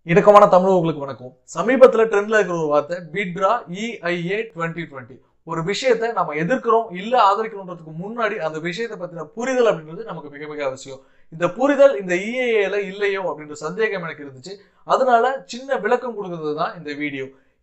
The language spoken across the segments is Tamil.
இணக்கமான தமிழர்களுக்கு வணக்கம் சமீபத்துல ட்ரெண்ட்ல இருக்கிற ஒரு வார்த்தை பிட்ரா இஐஏ டுவெண்ட்டி டுவெண்ட்டி ஒரு விஷயத்தை நம்ம எதிர்க்கிறோம் இல்ல ஆதரிக்கணுன்றதுக்கு முன்னாடி அந்த விஷயத்தை பத்தின புரிதல் அப்படின்றது நமக்கு மிக மிக அவசியம் இந்த புரிதல் இந்த இஏஏல இல்லையோ அப்படின்ற சந்தேகம் எனக்கு இருந்துச்சு அதனால சின்ன விளக்கம் கொடுக்கறது தான் இந்த video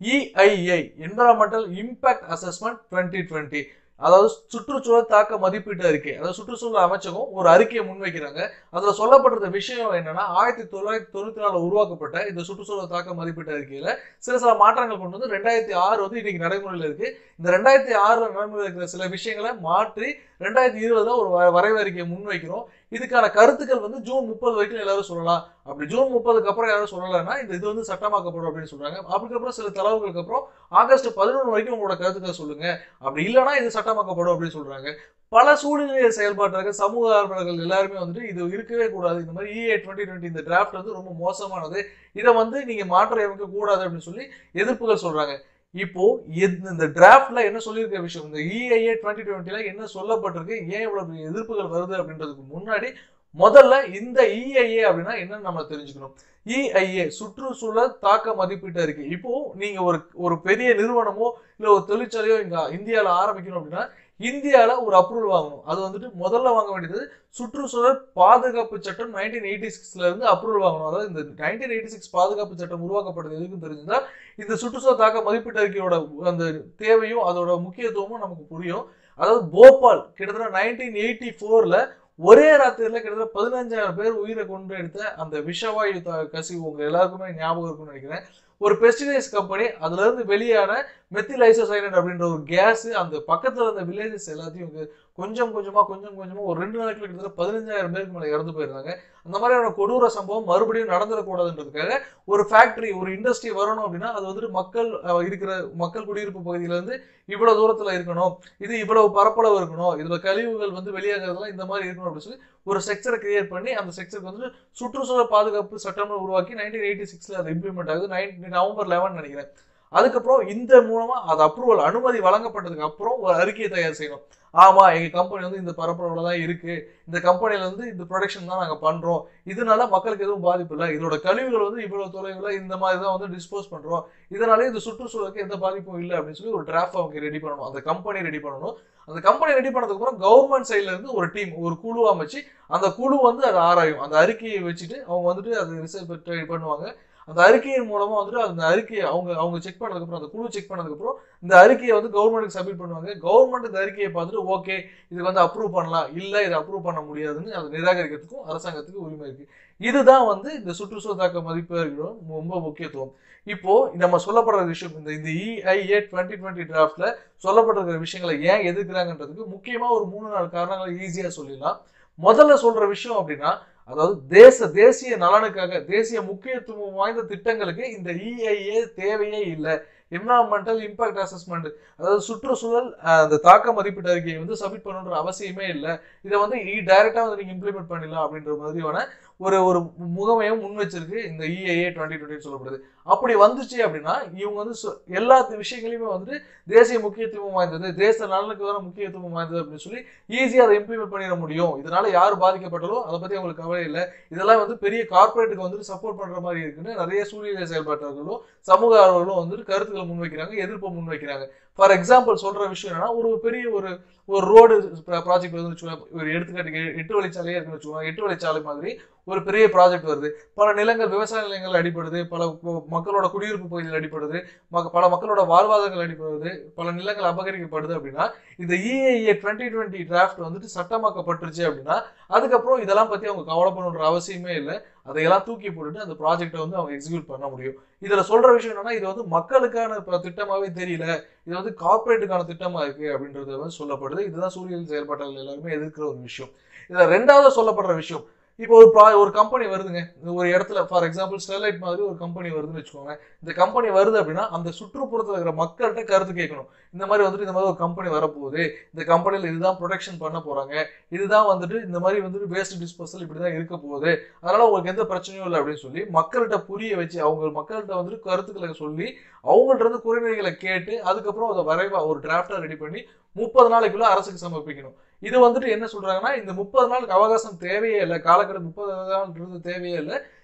EIA environmental impact assessment twenty twenty அதாவது சுற்றுச்சூழல் தாக்க மதிப்பீட்டு அறிக்கை அதாவது சுற்றுச்சூழல் அமைச்சகம் ஒரு அறிக்கையை முன்வைக்கிறாங்க அதுல சொல்லப்பட்டிருந்த விஷயம் என்னன்னா ஆயிரத்தி தொள்ளாயிரத்தி தொண்ணூத்தி நாலுல உருவாக்கப்பட்ட இந்த சுற்றுச்சூழல் தாக்க மதிப்பீட்டு அறிக்கையில சில சில மாற்றங்கள் கொண்டு வந்து ரெண்டாயிரத்தி ஆறு வந்து இன்னைக்கு நடைமுறையில் இருக்கு இந்த ரெண்டாயிரத்தி ஆறுல நடைமுறையில் இருக்கிற சில விஷயங்களை மாற்றி ரெண்டாயிரத்தி இருபதுல ஒரு வ- வரைவு அறிக்கையை முன்வைக்கிறோம் இதுக்கான கருத்துக்கள் வந்து ஜூன் முப்பது வரைக்கும் எல்லாரும் சொல்லலாம் அப்படி ஜூன் முப்பதுக்கு அப்புறம் யாரும் சொல்லலைன்னா இந்த இது வந்து சட்டமாக்கப்படும் அப்படின்னு சொல்றாங்க அதுக்கப்புறம் சில தளவுகளுக்கு அப்புறம் ஆகஸ்ட் பதினொன்று வரைக்கும் உங்களோட கருத்துக்களை சொல்லுங்க அப்படி இல்லைன்னா இது சட்டமாக்கப்படும் அப்படின்னு சொல்றாங்க பல சூழ்நிலை செயல்பாட்டாளர்கள் சமூக ஆர்வலர்கள் எல்லாருமே வந்துட்டு இது இருக்கவே கூடாது இந்த மாதிரி இஏ டுவெண்ட்டி டுவெண்ட்டி இந்த டிராஃப்ட் வந்து ரொம்ப மோசமானது இதை வந்து நீங்க மாற்ற அமைக்க கூடாது அப்படின்னு சொல்லி எதிர்ப்புகள் சொல்றாங்க இப்போ எத்- இந்த டிராஃப்ட்ல என்ன சொல்லியிருக்க விஷயம் இந்த இஐஏ டுவெண்ட்டி டுவெண்ட்டில என்ன சொல்லப்பட்டிருக்கு ஏன் இவ்வளவு பெரிய எதிர்ப்புகள் வருது அப்படின்றதுக்கு முன்னாடி முதல்ல இந்த இஐஏ அப்படின்னா என்னன்னு நம்ம தெரிஞ்சுக்கணும் இஐஏ சுற்றுச்சூழல் தாக்க மதிப்பீட்டு அறிக்கை இப்போ நீங்க ஒரு ஒரு பெரிய நிறுவனமோ இல்ல ஒரு தொழிற்சாலையோ இங்க இந்தியால ஆரம்பிக்கணும் அப்படின்னா இந்தியால ஒரு அப்ரூவல் வாங்கணும் அது வந்துட்டு முதல்ல வாங்க வேண்டியது சுற்றுச்சூழல் பாதுகாப்பு சட்டம் நைன்டீன் எயிட்டி சிக்ஸ்ல இருந்து அப்ரூவல் வாங்கணும் அதாவது இந்த நைன்டீன் எயிட்டி சிக்ஸ் பாதுகாப்பு சட்டம் உருவாக்கப்பட்டது எதுக்கும் தெரிஞ்சுதா இந்த சுற்றுச்சூழல் தாக்க மதிப்பீட்டு அறிக்கையோட அந்த தேவையும் அதோட முக்கியத்துவமும் நமக்கு புரியும் அதாவது போபால் கிட்டத்தட்ட நைன்டீன் எயிட்டி ஃபோர்ல ஒரே ராத்திரில கிட்டத்தட்ட பதினஞ்சாயிரம் பேர் உயிரை கொண்டு எடுத்த அந்த விஷவாயு த- கசிவு உங்க எல்லாருக்குமே ஞாபகம் இருக்கும்னு நினைக்கிறேன் ஒரு பெஸ்டிசைட்ஸ் கம்பெனி அதுல இருந்து வெளியான மெத்திலைசோசைனட் அப்படின்ற ஒரு கேஸ் அந்த பக்கத்துல இருந்த வில்லேஜஸ் எல்லாத்தையும் இங்க கொஞ்சம் கொஞ்சமா கொஞ்சம் கொஞ்சமா ஒரு ரெண்டு நாளைக்குள்ள கிட்டத்தட்ட பதினஞ்சாயிரம் பேருக்கு மேல இறந்து போயிருந்தாங்க அந்த மாதிரியான கொடூர சம்பவம் மறுபடியும் நடந்துடக்கூடாதுன்றதுக்காக ஒரு ஃபேக்டரி ஒரு இண்டஸ்ட்ரி வரணும் அப்படின்னா அது வந்துட்டு மக்கள் அஹ், இருக்கிற மக்கள் குடியிருப்பு பகுதியில இருந்து இவ்வளவு தூரத்துல இருக்கணும் இது இவ்வளவு பரப்பளவு இருக்கணும் இதுல கழிவுகள் வந்து வெளியாகிறதுலாம் இந்த மாதிரி இருக்கணும் அப்படின்னு சொல்லி ஒரு செக்டரை கிரியேட் பண்ணி அந்த செக்டருக்கு வந்து சுற்றுச்சூழல் பாதுகாப்பு சட்டம்னு உருவாக்கி நைன்டீன் எயிட்டி சிக்ஸ்ல அது இம்ப்ளிமெண்ட் ஆகுது நைன் நவம்பர் லெவன் நினைக்கிறேன் அதுக்கப்புறம் இந்த மூலமா அது அப்ரூவல் அனுமதி வழங்கப்பட்டதுக்கு அப்புறம் ஒரு அறிக்கையை தயார் செய்யணும் ஆமா எங்க கம்பெனி வந்து இந்த பரப்பளவுல தான் இருக்கு இந்த கம்பெனில வந்து இந்த ப்ரொடக்ஷன் தான் நாங்க பண்றோம் இதனால மக்களுக்கு எதுவும் பாதிப்பு இல்லை இதோட கழிவுகள் வந்து இவ்வளவு தொலைவுல இந்த மாதிரி தான் வந்து டிஸ்போஸ் பண்றோம் இதனால இந்த சுற்றுச்சூழலுக்கு எந்த பாதிப்பும் இல்லை அப்படின்னு சொல்லி ஒரு டிராஃப்ட் அவங்க ரெடி பண்ணணும் அந்த கம்பெனி ரெடி பண்ணணும் அந்த கம்பெனி ரெடி பண்ணதுக்கு அப்புறம் கவர்மெண்ட் சைட்ல இருந்து ஒரு டீம் ஒரு குழு அமைச்சு அந்த குழு வந்து அதை ஆராயும் அந்த அறிக்கையை வச்சுட்டு அவங்க வந்துட்டு அது ரிசர்ச் பண்ணுவாங்க அந்த அறிக்கையின் மூலமா வந்துட்டு அந்த அறிக்கையை அவங்க அவங்க செக் பண்ணதுக்கு அப்புறம் அந்த குழு செக் பண்ணதுக்கு அப்புறம் இந்த அறிக்கையை வந்து கவர்மெண்ட்டுக்கு சப்மிட் பண்ணுவாங்க கவர்மெண்ட் இந்த அறிக்கையை பார்த்துட்டு ஓகே இது வந்து அப்ரூவ் பண்ணலாம் இல்ல இதை அப்ரூவ் பண்ண முடியாதுன்னு அதை நிராகரிக்கிறதுக்கும் அரசாங்கத்துக்கு உரிமை இருக்கு இதுதான் வந்து இந்த சுற்றுச்சூழல் தாக்க மதிப்பீடுகளோட ரொம்ப முக்கியத்துவம் இப்போ நம்ம சொல்லப்படுற விஷயம் இந்த இந்த இஐஏ டுவெண்ட்டி டுவெண்ட்டி டிராஃப்ட்ல சொல்லப்பட்டிருக்கிற விஷயங்களை ஏன் எதிர்க்கிறாங்கன்றதுக்கு முக்கியமா ஒரு மூணு நாலு காரணங்களை ஈஸியா சொல்லிடலாம் முதல்ல சொல்ற விஷயம் அப்படின்னா அதாவது தேச தேசிய நலனுக்காக தேசிய முக்கியத்துவம் வாய்ந்த திட்டங்களுக்கு இந்த இஐஏ தேவையே இல்லை என்வரான்மெண்டல் இம்பாக்ட் அசஸ்மெண்ட் அதாவது சுற்றுச்சூழல் அஹ், அந்த தாக்க மதிப்பீட்டு அறிக்கையை வந்து சப்மிட் பண்ணணுன்ற அவசியமே இல்லை இதை வந்து டைரக்டா வந்து நீங்க இம்ப்ளிமெண்ட் பண்ணிடலாம் அப்படின்ற மாதிரியான ஒரு ஒரு முகமையும் முன் வச்சிருக்கு இந்த இஐஏ டுவெண்ட்டி டுவெண்ட்டி சொல்லப்படுது அப்படி வந்துச்சு அப்படின்னா இவங்க வந்து சொ- எல்லா விஷயங்களையுமே வந்துட்டு தேசிய முக்கியத்துவம் வாய்ந்தது தேச நலனுக்கு வர முக்கியத்துவம் வாய்ந்தது அப்படின்னு சொல்லி ஈஸியா அதை இம்ப்ளிமெண்ட் பண்ணிட முடியும் இதனால யார் பாதிக்கப்பட்டாலும் அதை பத்தி அவங்களுக்கு கவலை இல்லை இதெல்லாம் வந்து பெரிய கார்ப்பரேட்டுக்கு வந்துட்டு சப்போர்ட் பண்ற மாதிரி இருக்குன்னு நிறைய சூழ்நிலை செயல்பாட்டாளர்களும் சமூக ஆர்வலர்களும் வந்துட்டு கருத்துக்களை முன்வைக்கிறாங்க எதிர்ப்பை முன்வைக்கிறாங்க ஃபார் எக்ஸாம்பிள் சொல்ற விஷயம் என்னன்னா ஒரு பெரிய ஒரு ஒரு ரோடு ப்ராஜெக்ட் வந்து வச்சுக்கோங்க ஒரு எடுத்துக்காட்டுக்கு எட்டு வழிச்சாலையே இருக்குன்னு வச்சுக்கோங்க எட்டு வழிச்சாலை மாதிரி ஒரு பெரிய ப்ராஜெக்ட் வருது பல நிலங்கள் விவசாய நிலங்கள் அடிபடுது பல கு- மக்களோட குடியிருப்பு பகுதிகள் அடிபடுது மக்க- பல மக்களோட வாழ்வாதாரங்கள் அடிபடுது பல நிலங்கள் அபகரிக்கப்படுது அப்படின்னா இந்த இஏஏ டுவெண்ட்டி டுவெண்ட்டி டிராஃப்ட் வந்துட்டு சட்டமாக்கப்பட்டுருச்சு அப்படின்னா அதுக்கப்புறம் இதெல்லாம் பத்தி அவங்க கவலைப்படணுன்ற அவசியமே இல்லை அதையெல்லாம் தூக்கி போட்டுட்டு அந்த ப்ராஜெக்ட்டை வந்து அவங்க எக்ஸிக்யூட் பண்ண முடியும் இதுல சொல்ற விஷயம் என்னன்னா இது வந்து மக்களுக்கான ப- திட்டமாவே தெரியல இது வந்து கார்ப்பரேட்டுக்கான திட்டமா இருக்கு அப்படின்றது வந்து சொல்லப்படுது இதுதான் சூரியல் செயல்பாட்டாளர்கள் எல்லாருமே எதிர்க்கிற ஒரு விஷயம் இதுல ரெண்டாவது சொல்லப்படுற விஷயம் இப்போ ஒரு ப்ரா ஒரு கம்பெனி வருதுங்க இந்த ஒரு இடத்துல ஃபார் எக்ஸாம்பிள் ஸ்டெர்லைட் மாதிரி ஒரு கம்பெனி வருதுன்னு வச்சுக்கோங்க இந்த கம்பெனி வருது அப்படின்னா அந்த சுற்றுப்புறத்தில் இருக்கிற மக்கள்கிட்ட கருத்து கேட்கணும் இந்த மாதிரி வந்துட்டு இந்த மாதிரி ஒரு கம்பெனி வரப்போகுது இந்த கம்பெனியில் இதுதான் ப்ரொடக்ஷன் பண்ண போறாங்க இதுதான் வந்துட்டு இந்த மாதிரி வந்துட்டு வேஸ்ட் டிஸ்போசல் இப்படி தான் இருக்க போகுது அதனால உங்களுக்கு எந்த பிரச்சனையும் இல்லை அப்படின்னு சொல்லி மக்கள்கிட்ட புரிய வச்சு அவங்க மக்கள்கிட்ட வந்துட்டு கருத்துக்களை சொல்லி அவங்கள்ட்ட இருந்து குறைநிலைகளை கேட்டு அதுக்கப்புறம் அதை வரைவா ஒரு டிராஃப்டா ரெடி பண்ணி முப்பது நாளைக்குள்ள அரசுக்கு சமர்ப்பிக்கணும் இது வந்துட்டு என்ன சொல்றாங்கன்னா இந்த முப்பது நாளுக்கு அவகாசம் தேவையே இல்லை காலக்கெடு முப்பது நாள்ன்றது தேவையே இல்லை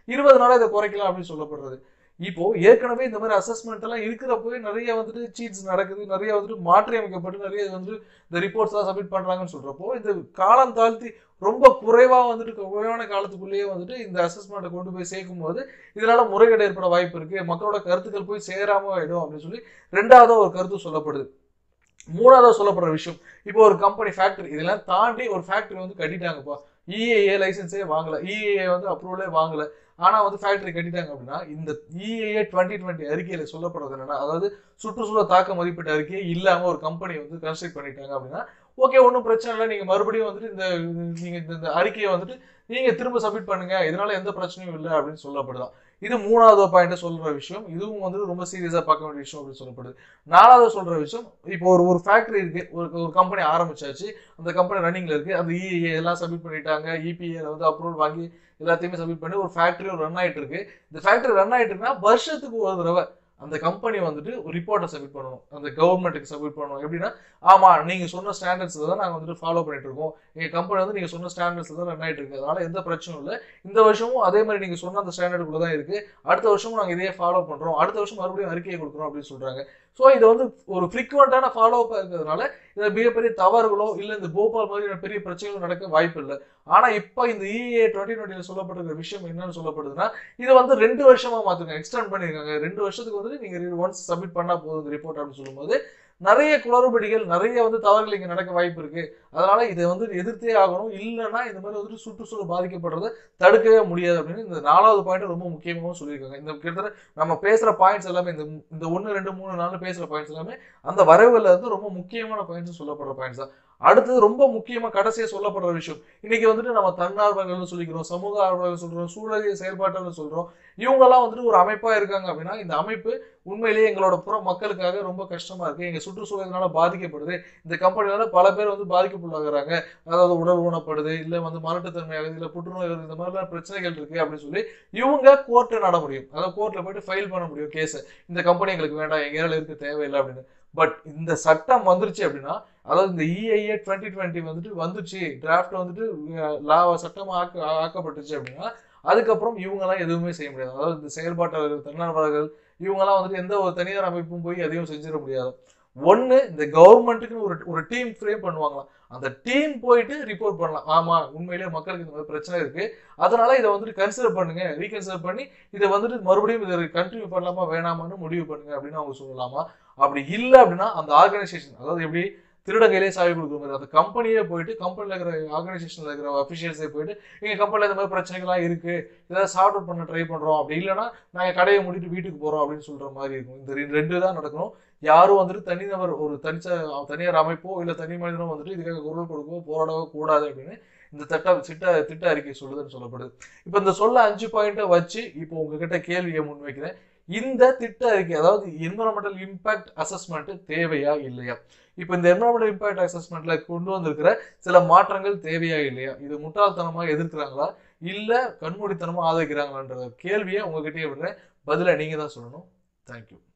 இருபது நாளா இதை குறைக்கலாம் அப்படின்னு சொல்லப்படுறது இப்போ ஏற்கனவே இந்த மாதிரி அசஸ்மெண்ட் எல்லாம் இருக்கிறப்பவே நிறைய வந்துட்டு சீட்ஸ் நடக்குது நிறைய வந்துட்டு மாற்றி அமைக்கப்பட்டு நிறைய வந்து இந்த ரிப்போர்ட்ஸ் எல்லாம் சப்மிட் பண்றாங்கன்னு சொல்றப்போ இந்த காலம் தாழ்த்தி ரொம்ப குறைவா வந்துட்டு குறைவான காலத்துக்குள்ளேயே வந்துட்டு இந்த அசஸ்மெண்ட்டை கொண்டு போய் சேர்க்கும் போது இதனால முறைகேடு ஏற்பட வாய்ப்பு இருக்கு மக்களோட கருத்துக்கள் போய் சேராம ஆயிடும் அப்படின்னு சொல்லி ரெண்டாவது ஒரு கருத்து சொல்லப்படுது மூணாவது சொல்லப்படுற விஷயம் இப்போ ஒரு கம்பெனி ஃபேக்டரி இதெல்லாம் தாண்டி ஒரு ஃபேக்டரி வந்து கட்டிட்டாங்கப்பா இஏஏ லைசன்ஸே வாங்கல இஏஏ வந்து அப்ரூவலே வாங்கல ஆனா வந்து ஃபேக்டரி கட்டிட்டாங்க அப்படின்னா இந்த இஏஏ டுவெண்ட்டி டுவெண்ட்டி அறிக்கையில சொல்லப்படுறது என்னன்னா அதாவது சுற்றுச்சூழல் தாக்க மதிப்பீட்டு அறிக்கையே இல்லாம ஒரு கம்பெனி வந்து கன்ஸ்ட்ரக்ட் பண்ணிட்டாங்க அப்படின்னா ஓகே ஒன்றும் பிரச்சனை இல்லை நீங்க மறுபடியும் வந்துட்டு இந்த நீங்க இந்த- இந்த அறிக்கையை வந்துட்டு நீங்க திரும்ப சப்மிட் பண்ணுங்க இதனால எந்த பிரச்சனையும் இல்லை அப்படின்னு சொல்லப்படுதான் இது மூணாவது பாயிண்ட் சொல்ற விஷயம் இதுவும் வந்து ரொம்ப சீரியஸா பார்க்க வேண்டிய விஷயம் அப்படின்னு சொல்லப்படுது நாலாவது சொல்ற விஷயம் இப்போ ஒரு ஒரு ஃபேக்டரி இருக்கு ஒரு ஒரு கம்பெனி ஆரம்பிச்சாச்சு அந்த கம்பெனி ரன்னிங்ல இருக்கு அந்த இஏ எல்லாம் சப்மிட் பண்ணிட்டாங்க இபிஏ வந்து அப்ரூவல் வாங்கி எல்லாத்தையுமே சப்மிட் பண்ணி ஒரு ஃபேக்டரி ரன் ஆயிட்டு இருக்கு இந்த ஃபேக்டரி ரன் ஆயிட்டு இருக்குன்னா வருஷத்துக்கு ஒரு தடவை அந்த கம்பெனி வந்துட்டு ஒரு ரிப்போர்ட்டை சப்மிட் பண்ணணும் அந்த கவர்மெண்ட்டுக்கு சப்மிட் பண்ணணும் எப்படின்னா ஆமா நீங்க சொன்ன ஸ்டாண்டர்ட்ஸ் தான் நாங்க வந்துட்டு ஃபாலோ பண்ணிட்டு இருக்கோம் எங்க கம்பெனி வந்து நீங்க சொன்ன ஸ்டாண்டர்ட்ஸ் தான் ரன் ஆயிட்டு இருக்கு அதனால எந்த பிரச்சனையும் இல்லை இந்த வருஷமும் அதே மாதிரி நீங்க சொன்ன அந்த ஸ்டாண்டர்டுக்குள்ள தான் இருக்கு அடுத்த வருஷமும் நாங்க இதையே ஃபாலோ பண்றோம் அடுத்த வருஷம் மறுபடியும் அறிக்கையை கொடுக்குறோம் அப்படின்னு சொல்றாங்க ஸோ இது வந்து ஒரு ஃப்ரீக்வெண்ட்டான ஃபாலோ அப் இருக்கிறதுனால இதுல மிகப்பெரிய தவறுகளோ இல்லை இந்த போபால் மாதிரியான பெரிய பிரச்சனைகளோ நடக்க வாய்ப்பு இல்லை ஆனா இப்போ இந்த இஏ டுவெண்ட்டி டுவெண்ட்டில சொல்லப்பட்டிருக்கிற விஷயம் என்னன்னு சொல்லப்படுதுன்னா இதை வந்து ரெண்டு வருஷமா மாத்துங்க எக்ஸ்டெண்ட் பண்ணிருக்காங்க ரெண்டு வருஷத்துக்கு வந்து நீங்க ஒன்ஸ் சப்மிட் பண்ணா போதும் ரிப்போர்ட் அப்படின்னு சொல்லும்போது நிறைய குளறுபடிகள் நிறைய வந்து தவறுகள் இங்க நடக்க வாய்ப்பு இருக்கு அதனால இதை வந்து எதிர்த்தே ஆகணும் இல்லைன்னா இந்த மாதிரி வந்துட்டு சுற்றுச்சூழல் பாதிக்கப்படுறதை தடுக்கவே முடியாது அப்படின்னு இந்த நாலாவது பாயிண்ட் ரொம்ப முக்கியமாகவும் சொல்லியிருக்காங்க இந்த கிட்டத்தட்ட நம்ம பேசுற பாயிண்ட்ஸ் எல்லாமே இந்த இந்த ஒன்று ரெண்டு மூணு நாலு பேசுற பாயிண்ட்ஸ் எல்லாமே அந்த வரவுகள்ல இருந்து ரொம்ப முக்கியமான பாயிண்ட்ஸ் சொல்லப்படுற பாயிண்ட்ஸ் தான் அடுத்தது ரொம்ப முக்கியமா கடைசியா சொல்லப்படுற விஷயம் இன்னைக்கு வந்துட்டு நம்ம தன்னார்வலர்கள்னு சொல்லிக்கிறோம் சமூக ஆர்வலர்கள் சொல்றோம் சூழலியல் செயல்பாட்டாளர் சொல்றோம் இவங்கெல்லாம் வந்துட்டு ஒரு அமைப்பா இருக்காங்க அப்படின்னா இந்த அமைப்பு உண்மையிலேயே எங்களோட புற மக்களுக்காக ரொம்ப கஷ்டமா இருக்கு எங்க சுற்றுச்சூழலினால பாதிக்கப்படுது இந்த கம்பெனினால பல பேர் வந்து பாதிக்கப்படுறாங்க அதாவது உடல் ஊனப்படுது இல்ல வந்து மலட்டுத்தன்மை ஆகுது இல்ல புற்றுநோய் வருது இந்த மாதிரிலாம் பிரச்சனைகள் இருக்கு அப்படின்னு சொல்லி இவங்க கோர்ட்டை நட முடியும் அதாவது கோர்ட்ல போயிட்டு ஃபைல் பண்ண முடியும் கேஸ் இந்த கம்பெனி எங்களுக்கு வேண்டாம் எங்க ஏரியால இருக்க தேவையில்லை அப்படின்னு பட் இந்த சட்டம் வந்துருச்சு அப்படின்னா அதாவது இந்த இஐஏ டுவெண்ட்டி டுவெண்ட்டி வந்துட்டு வந்துச்சு டிராஃப்ட் வந்துட்டு லா சட்டம் ஆக்க ஆக்கப்பட்டுச்சு அப்படின்னா அதுக்கப்புறம் இவங்கெல்லாம் எதுவுமே செய்ய முடியாது அதாவது இந்த செயல்பாட்டாளர்கள் தன்னார்வலர்கள் இவங்கெல்லாம் வந்துட்டு எந்த ஒரு தனியார் அமைப்பும் போய் எதையும் செஞ்சிட முடியாது ஒண்ணு இந்த கவர்மெண்ட்டுக்குன்னு ஒரு ஒரு டீம் ஃப்ரேம் பண்ணுவாங்களாம் அந்த டீம் போயிட்டு ரிப்போர்ட் பண்ணலாம் ஆமா உண்மையிலேயே மக்களுக்கு இந்த மாதிரி பிரச்சனை இருக்கு அதனால இதை வந்துட்டு கன்சிடர் பண்ணுங்க ரீகன்சிடர் பண்ணி இதை வந்துட்டு மறுபடியும் இதை கண்டினியூ பண்ணலாமா வேணாமான்னு முடிவு பண்ணுங்க அப்படின்னு அவங்க சொல்லலாமா அப்படி இல்லை அப்படின்னா அந்த ஆர்கனைசேஷன் அதாவது எப்படி திருடங்கையிலே சாவி கொடுக்குற மாதிரி அந்த கம்பெனியே போயிட்டு கம்பெனியில் இருக்கிற ஆர்கனைசேஷன்ல இருக்கிற அஃபிஷியல்ஸே போயிட்டு எங்க கம்பெனியில் இந்த மாதிரி பிரச்சனைகள்லாம் இருக்கு ஏதாவது சார்ட் அவுட் பண்ண ட்ரை பண்றோம் அப்படி இல்லைன்னா நாங்க கடையை மூடிட்டு வீட்டுக்கு போறோம் அப்படின்னு சொல்ற மாதிரி இருக்கும் இந்த ரெண்டு- ரெண்டு தான் நடக்கணும் யாரும் வந்துட்டு தனிநபர் ஒரு தனிச்ச தனியார் அமைப்போ இல்ல தனி மனிதனோ வந்துட்டு இதுக்காக குரல் கொடுக்கவோ போராடவோ கூடாது அப்படின்னு இந்த திட்ட திட்ட திட்ட அறிக்கை சொல்லுதுன்னு சொல்லப்படுது இப்போ இந்த சொல்ல அஞ்சு பாயிண்ட்டை வச்சு இப்போ உங்ககிட்ட கேள்வியை முன்வைக்கிறேன் இந்த திட்ட அறிக்கை அதாவது என்வரன்மெண்டல் இம்பாக்ட் அசஸ்மெண்ட் தேவையா இல்லையா இப்போ இந்த என்வரன்மெண்டல் இம்பாக்ட் அசஸ்மெண்ட்ல கொண்டு வந்திருக்கிற சில மாற்றங்கள் தேவையா இல்லையா இது முட்டாள்தனமாக எதிர்க்கிறாங்களா இல்ல கண்மூடித்தனமா ஆதரிக்கிறாங்களான்ற கேள்வியை உங்ககிட்டயே விடுறேன் பதில நீங்க தான் சொல்லணும் தேங்க்யூ